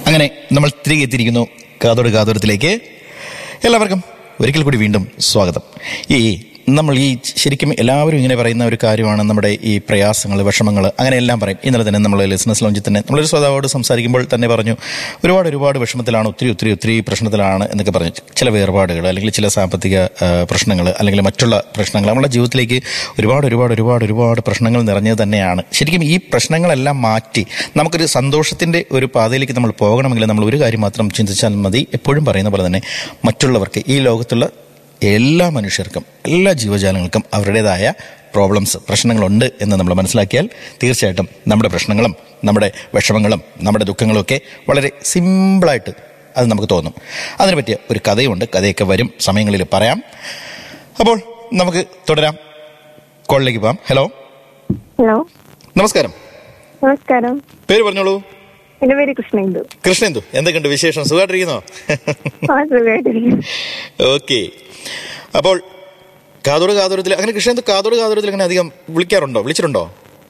അങ്ങനെ നമ്മൾ തിരികെ എത്തിയിരിക്കുന്നു കാതോട് കാതോരത്തിലേക്ക് എല്ലാവർക്കും ഒരിക്കൽ കൂടി വീണ്ടും സ്വാഗതം ഈ നമ്മൾ ഈ ശരിക്കും എല്ലാവരും ഇങ്ങനെ പറയുന്ന ഒരു കാര്യമാണ് നമ്മുടെ ഈ പ്രയാസങ്ങൾ വിഷമങ്ങൾ അങ്ങനെ എല്ലാം പറയും ഇന്നലെ തന്നെ നമ്മൾ ലിസണസ് ലോഞ്ചിൽ തന്നെ നമ്മളൊരു ശ്രോതാവോട് സംസാരിക്കുമ്പോൾ തന്നെ പറഞ്ഞു ഒരുപാട് ഒരുപാട് വിഷമത്തിലാണ് ഒത്തിരി ഒത്തിരി ഒത്തിരി പ്രശ്നത്തിലാണ് എന്നൊക്കെ പറഞ്ഞു ചില വേർപാടുകൾ അല്ലെങ്കിൽ ചില സാമ്പത്തിക പ്രശ്നങ്ങൾ അല്ലെങ്കിൽ മറ്റുള്ള പ്രശ്നങ്ങൾ നമ്മുടെ ജീവിതത്തിലേക്ക് ഒരുപാട് ഒരുപാട് ഒരുപാട് ഒരുപാട് പ്രശ്നങ്ങൾ നിറഞ്ഞത് തന്നെയാണ് ശരിക്കും ഈ പ്രശ്നങ്ങളെല്ലാം മാറ്റി നമുക്കൊരു സന്തോഷത്തിൻ്റെ ഒരു പാതയിലേക്ക് നമ്മൾ പോകണമെങ്കിൽ നമ്മൾ ഒരു കാര്യം മാത്രം ചിന്തിച്ചാൽ മതി എപ്പോഴും പറയുന്ന പോലെ തന്നെ മറ്റുള്ളവർക്ക് ഈ ലോകത്തുള്ള എല്ലാ മനുഷ്യർക്കും എല്ലാ ജീവജാലങ്ങൾക്കും അവരുടേതായ പ്രോബ്ലംസ് പ്രശ്നങ്ങളുണ്ട് എന്ന് നമ്മൾ മനസ്സിലാക്കിയാൽ തീർച്ചയായിട്ടും നമ്മുടെ പ്രശ്നങ്ങളും നമ്മുടെ വിഷമങ്ങളും നമ്മുടെ ദുഃഖങ്ങളും ഒക്കെ വളരെ സിമ്പിളായിട്ട് അത് നമുക്ക് തോന്നും അതിനെ പറ്റിയ ഒരു കഥയുണ്ട് കഥയൊക്കെ വരും സമയങ്ങളിൽ പറയാം അപ്പോൾ നമുക്ക് തുടരാം കോളിലേക്ക് പോകാം ഹലോ ഹലോ നമസ്കാരം നമസ്കാരം പേര് പറഞ്ഞോളൂ എന്റെ പേര് കൃഷ്ണേന്ദു കൃഷ്ണന്തു എന്തൊക്കെയുണ്ട് വിശേഷം സുഖമായിട്ടിരിക്കുന്നോ ആ സുഖമായിട്ടിരിക്കുന്നു ഓക്കെ അപ്പോൾ കാതോട് കാതോരത്തിൽ അങ്ങനെ കൃഷ്ണന്തു കാതോട് കാതോരത്തിൽ അങ്ങനെ അധികം വിളിക്കാറുണ്ടോ വിളിച്ചിട്ടുണ്ടോ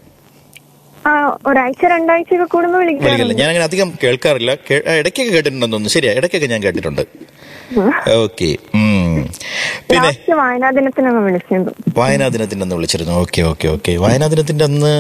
ആ ഒരാഴ്ച രണ്ടാഴ്ച ഒക്കെ കൂടുമ്പോ വിളിക്കില്ല വിളിക്കാറുണ്ട് ഞാൻ അങ്ങനെ അധികം കേൾക്കാറില്ല കേ- ആ, ഇടയ്ക്കൊക്കെ കേട്ടിട്ടുണ്ടെന്ന് തോന്നുന്നു ശരിയാ ഇടയ്ക്കൊക്കെ ഞാൻ കേട്ടിട്ടുണ്ട് ഓക്കെ പിന്നെ ലാസ്റ്റ് വായനാ ദിനത്തിനൊന്ന് വിളിച്ചിരുന്നു വായനാ ദിനത്തിന്റെ അന്ന് വിളിച്ചിരുന്നു ഓക്കെ ഓക്കെ ഓക്കെ വായനാ ദിനത്തിന്റെ അന്ന്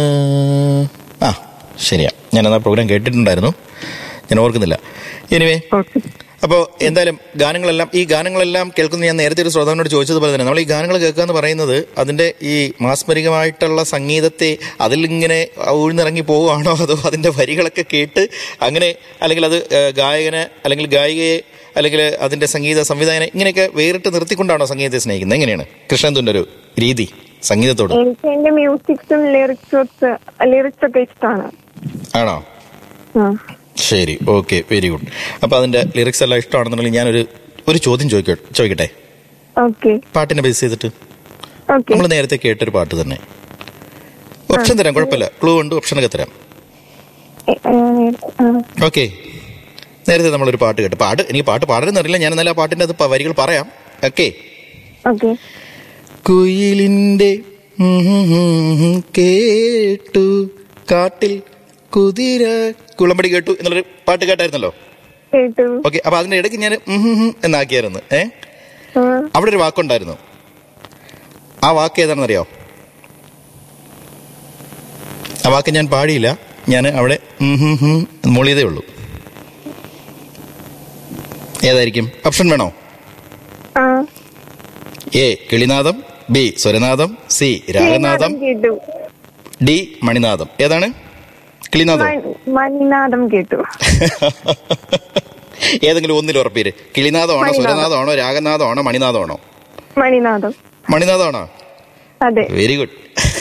ആ ശരിയാ ഞാൻ അന്ന് ആ പ്രോഗ്രാം കേട്ടിട്ടുണ്ടായിരുന്നു ഞാൻ ഓർക്കുന്നില്ല എനിവേ ഓക്കെ അപ്പോൾ എന്തായാലും ഗാനങ്ങളെല്ലാം ഈ ഗാനങ്ങളെല്ലാം കേൾക്കുന്ന ഞാൻ നേരത്തെ ഒരു ശ്രോതാവിനോട് ചോദിച്ചതുപോലെ തന്നെ നമ്മൾ ഈ ഗാനങ്ങൾ കേൾക്കുക എന്ന് പറയുന്നത് അതിന്റെ ഈ മാസ്മരികമായിട്ടുള്ള സംഗീതത്തെ അതിലിങ്ങനെ ഊഴ്ന്നിറങ്ങി പോവുകയാണോ അതോ അതിന്റെ വരികളൊക്കെ കേട്ട് അങ്ങനെ അല്ലെങ്കിൽ അത് ഏഹ്, ഗായകന് അല്ലെങ്കിൽ ഗായികയെ അല്ലെങ്കിൽ അതിന്റെ സംഗീത സംവിധായകനെ ഇങ്ങനെയൊക്കെ വേറിട്ട് നിർത്തിക്കൊണ്ടാണോ സംഗീതത്തെ സ്നേഹിക്കുന്നത് എങ്ങനെയാണ് കൃഷ്ണന്തുന്റെ ഒരു രീതി സംഗീതത്തോട് എനിക്ക് എന്റെ മ്യൂസിക്സും ലിറിക്സും ഒക്കെ ലിറിക്സ് ഒക്കെ ഇഷ്ടമാണ് ആണോ ആ. ശരി ഓക്കെ വെരി ഗുഡ് അപ്പൊ അതിന്റെ ലിറിക്സ് എല്ലാം ഇഷ്ടമാണെന്നുണ്ടെങ്കിൽ ഞാനൊരു ഒരു ചോദ്യം ചോദിക്ക ചോദിക്കട്ടെ ഓക്കെ പാട്ടിനെ ബേസ് ചെയ്തിട്ട് ഓക്കെ നമ്മൾ നേരത്തെ കേട്ടൊരു പാട്ട് തന്നെ ഓപ്ഷൻ തരാം കുഴപ്പമില്ല ക്ലൂ ഉണ്ട് ഓപ്ഷനൊക്കെ തരാം എ, ഏ, ആ, ഓക്കെ നേരത്തെ നമ്മളൊരു പാട്ട് കേട്ടു പാട്ട് എനിക്ക് പാട്ട് പാടാനറിയില്ല ഞാൻ എന്നാലും ആ പാട്ടിന്റെ അത് പ- വരികൾ പറയാം ഓക്കെ ഓക്കെ കുയിലിന്റെ കേട്ടു കാട്ടിൽ കുതിര കുളമ്പടി കേട്ടു എന്നുള്ളൊരു പാട്ട് കേട്ടായിരുന്നല്ലോ കേട്ടു ഓക്കെ അപ്പൊ അതിന്റെ ഇടയ്ക്ക് ഞാൻ എന്നാക്കിയായിരുന്നു ഏ ആ, അവിടെ ഒരു വാക്കുണ്ടായിരുന്നു ആ വാക്ക് ഏതാണെന്നറിയോ ആ വാക്ക് ഞാൻ പാടിയില്ല ഞാൻ അവിടെ ഉം ഹും ഹും മൊളിയതേ ഉള്ളൂ ഏതായിരിക്കും ഓപ്ഷൻ വേണോ ആ. എ കിളിനാദം ബി സ്വരനാദം സി രാഗനാദം കേട്ടു ഡി മണിനാദം ഏതാണ് കിളിനാദം മ- മണിനാദം കേട്ടു ഏതെങ്കിലും ഒന്നിൽ ഉറപ്പീര് കിളിനാദമാണോ മണിനാദം. സ്വരനാദമാണോ രാഗനാദമാണോ മണിനാദമാണോ മണിനാദം മണിനാദമാണോ അതെ വെരി ഗുഡ്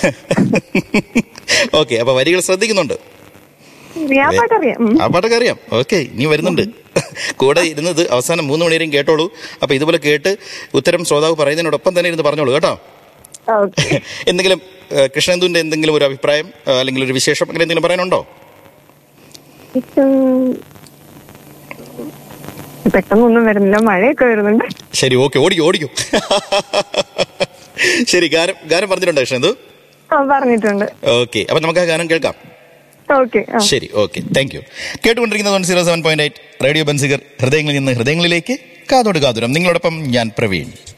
ഓക്കെ അപ്പൊ വരികൾ ശ്രദ്ധിക്കുന്നുണ്ട് ഞാൻ പാട്ടറിയാം ഉം. ആ പാട്ടൊക്കെ അറിയാം ഓക്കെ ഇനി വരുന്നുണ്ട് കൂടെ ഇരുന്നത് അവസാനം മൂന്ന് മണിവരെയും കേട്ടോളൂ അപ്പൊ ഇതുപോലെ കേട്ട് ഉത്തരം ശ്രോതാവ് പറയുന്നതിനോടൊപ്പം തന്നെ ഇരുന്ന് പറഞ്ഞോളൂ കേട്ടോ ഓക്കെ എന്തെങ്കിലും ഏഹ്, കൃഷ്ണേന്ദുവിന്റെ എന്തെങ്കിലും ഒരു അഭിപ്രായം ഏഹ്, അല്ലെങ്കിൽ ഒരു വിശേഷം അങ്ങനെ എന്തെങ്കിലും പറയാനുണ്ടോ ഉം. പെട്ടെന്നൊന്നും വരുന്നില്ല മഴയൊക്കെ വരുന്നുണ്ട് ശരി ഓക്കെ ഓടിക്കോ ഓടിക്കോ ശരി ഗാനം ഗാനം പറഞ്ഞിട്ടുണ്ടോ കൃഷ്ണേന്ദു ആ പറഞ്ഞിട്ടുണ്ട് ഓക്കെ അപ്പൊ നമുക്ക് ആ ഗാനം കേൾക്കാം ഓക്കെ ആ ശരി ഓക്കെ താങ്ക് യു കേട്ടുകൊണ്ടിരിക്കുന്നത് one zero seven point eight radio Benziger ഹൃദയങ്ങളിൽ നിന്ന് ഹൃദയങ്ങളിലേക്ക് കാതോട് കാതുരം നിങ്ങളോടൊപ്പം ഞാൻ പ്രവീൺ